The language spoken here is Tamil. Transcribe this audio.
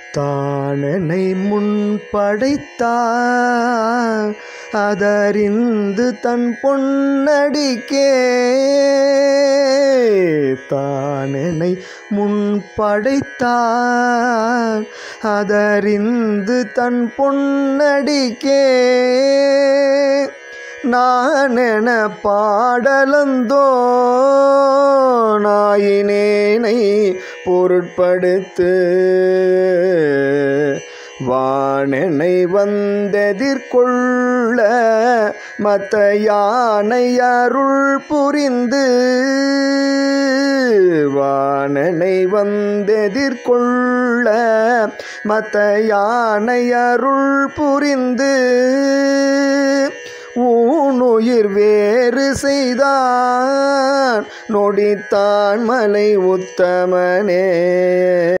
தானனை முன் படைத்தார் அதறிந்து தன் பொன்னடிக்கே தானனை முன் படைத்தார் அதறிந்து தன் பொன்னடிக்கே நானென பாடலந்தோ நாயினேனை பொருட்படுத்து வானெனை வந்தெதிர்கொள்ள மத்த யானை அருள் புரிந்து வானனை வந்தெதிர்கொள்ள மத்த யானை அருள் புரிந்து ஊனுயிர் வேறு செய்தான் நொடித்தான் மலை உத்தமனே